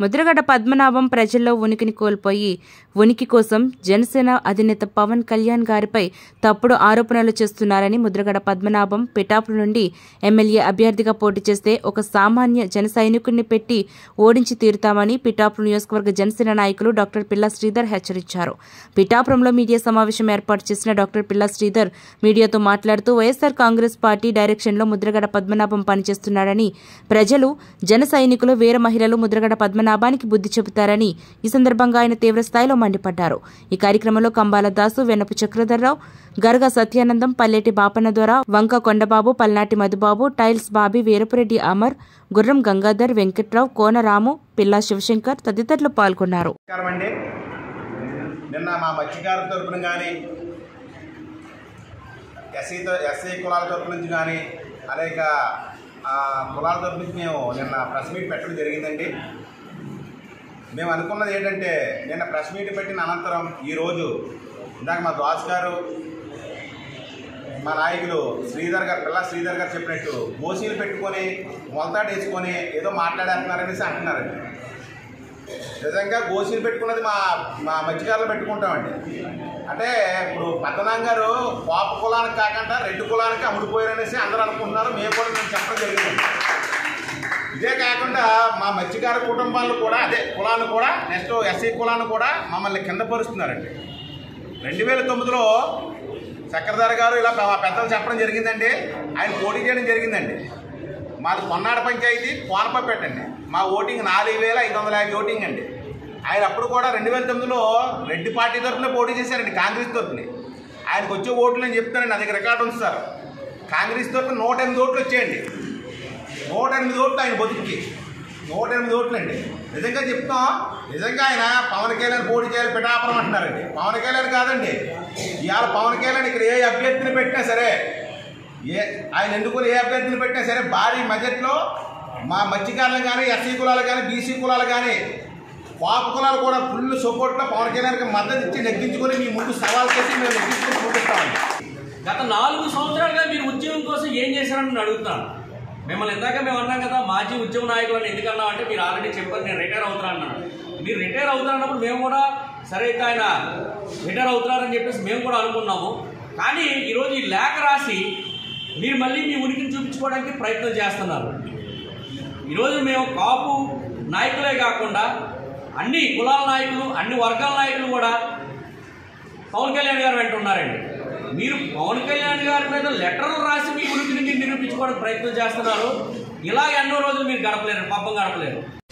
ముద్రగడ పద్మనాభం ప్రజల్లో ఉనికిని కోల్పోయి ఉనికి కోసం జనసేన అధినేత పవన్ కళ్యాణ్ గారిపై తప్పుడు ఆరోపణలు చేస్తున్నారని ముద్రగడ పద్మనాభం పిఠాపురం నుండి ఎమ్మెల్యే అభ్యర్థిగా పోటీ చేస్తే ఒక సామాన్య జన సైనికుడిని పెట్టి ఓడించి తీరుతామని పిఠాపురం నియోజకవర్గ జనసేన నాయకులు డాక్టర్ పిల్లా శ్రీధర్ హెచ్చరించారు పిఠాపురంలో మీడియా సమావేశం ఏర్పాటు చేసిన డాక్టర్ పిల్లా శ్రీధర్ మీడియాతో మాట్లాడుతూ వైఎస్సార్ కాంగ్రెస్ పార్టీ డైరెక్షన్లో ముద్రగడ పద్మనాభం పనిచేస్తున్నాడని ప్రజలు జన సైనికులు వీర మహిళలు ముద్రగడ పద్మనాభానికి బుద్ధి చెబుతారని ఈ సందర్భంగా ఆయన తీవ్ర స్థాయిలో మండిపడ్డారు ఈ కార్యక్రమంలో కంబాల దాసు వెన్నపు చక్రధర్రావు గరగ సత్యానందం పల్లెటి బాపన్న ద్వారా వంక కొండబాబు పల్నాటి మధుబాబు టైల్స్ బాబి వీరపురెడ్డి అమర్ గుర్రం గంగాధర్ వెంకట్రావు కోనరాము పిల్లా శివశంకర్ తదితరులు పాల్గొన్నారు నమస్కారం అండి నిన్న మా మత్స్యకారుల తరపున కానీ ఎస్సీ ఎస్సీ కులాల తరపు నుంచి కానీ అనేక ఆ, కులాల తరపు నుంచి మేము నిన్న ప్రెస్ మీట్ పెట్టడం జరిగిందండి మేము అనుకున్నది ఏంటంటే నిన్న ప్రెస్ మీట్ పెట్టిన అనంతరం ఈరోజు ఇందాక మా దాస్ గారు మా నాయకులు శ్రీధర్ గారు పిల్ల శ్రీధర్ గారు చెప్పినట్టు మోసీలు పెట్టుకొని మొలతాడు వేసుకొని ఏదో మాట్లాడేస్తున్నారనేసి అంటున్నారండి నిజంగా గోసీలు పెట్టుకున్నది మా మా మధ్యకారులు పెట్టుకుంటామండి అంటే ఇప్పుడు పద్మనాభం గారు పాప కులానికి కాకుండా రెడ్డి కులానికి అమ్ముడిపోయారనేసి అందరూ అనుకుంటున్నారు మేము కూడా మేము చెప్పడం జరిగింది ఇదే కాకుండా మా మత్స్యకార కుటుంబాలను కూడా అదే కులాన్ని కూడా నెక్స్ట్ ఎస్సీ కులాన్ని కూడా మమ్మల్ని కింద పరుస్తున్నారండి రెండు వేల తొమ్మిదిలో చక్రధర్ గారు ఇలా మా పెద్దలు చెప్పడం జరిగిందండి ఆయన పోటీ చేయడం జరిగిందండి మాది కొన్నాడ పంచాయతీ కోనపపేట అండి మా ఓటింగ్ నాలుగు వేల ఐదు వందల యాభై ఓటింగ్ అండి ఆయన అప్పుడు కూడా రెండు వేల తొమ్మిదిలో రెడ్డి పార్టీ తరఫున పోటీ చేశారండి కాంగ్రెస్ తరఫున ఆయనకు వచ్చే ఓట్లు నేను చెప్తానండి నా దగ్గర రికార్డు ఉంది సార్ కాంగ్రెస్ తరఫున నూట ఎనిమిది ఓట్లు వచ్చాయండి నూట ఎనిమిది ఓట్లు ఆయన బతుకుకి నూట ఎనిమిది ఓట్లు అండి నిజంగా చెప్తాం నిజంగా ఆయన పవన్ కళ్యాణ్ పోటీ చేయాలి పిఠాపురం అంటున్నారండి పవన్ కళ్యాణ్ కాదండి ఇవాళ పవన్ కళ్యాణ్ ఇక్కడ ఏ అభ్యర్థిని పెట్టినా సరే ఏ ఆయన ఎందుకు ఏ అభ్యర్థిని పెట్టినా సరే భారీ బడ్జెట్లో మా మత్స్యకారులు కానీ ఎస్సీ కులాలు కానీ బీసీ కులాలు కానీ పాప కులాలు కూడా ఫుల్ సపోర్ట్లో పవన్ కళ్యాణ్కి మద్దతు ఇచ్చి నెగ్గించుకొని మీ ముందు సవాల్ చేసి మేము నెగ్గించుకొని చూపిస్తామండి గత నాలుగు సంవత్సరాలుగా మీరు ఉద్యోగం కోసం ఏం చేశారని నేను అడుగుతున్నాను మిమ్మల్ని ఇందాక మేము అన్నాం కదా మాజీ ఉద్యమ నాయకులు అని ఎందుకన్నా అంటే మీరు ఆల్రెడీ చెప్పారు నేను రిటైర్ అవుతున్నా అన్నాను మీరు రిటైర్ అవుతారన్నప్పుడు మేము కూడా సరే అయితే ఆయన రిటైర్ అవుతున్నారని చెప్పేసి మేము కూడా అనుకున్నాము కానీ ఈరోజు ఈ లేఖ రాసి మీరు మళ్ళీ మీ ఉనికిని చూపించుకోవడానికి ప్రయత్నం చేస్తున్నారు ఈరోజు మేము కాపు నాయకులే కాకుండా అన్ని కులాల నాయకులు అన్ని వర్గాల నాయకులు కూడా పవన్ కళ్యాణ్ గారు వెంట ఉన్నారండి మీరు పవన్ కళ్యాణ్ గారి మీద లెటర్లు రాసి మీ ఉనికిని మీరు నిరూపించుకోవడానికి ప్రయత్నం చేస్తున్నారు ఇలా ఎన్నో రోజులు మీరు గడపలేరు పబ్బం గడపలేరు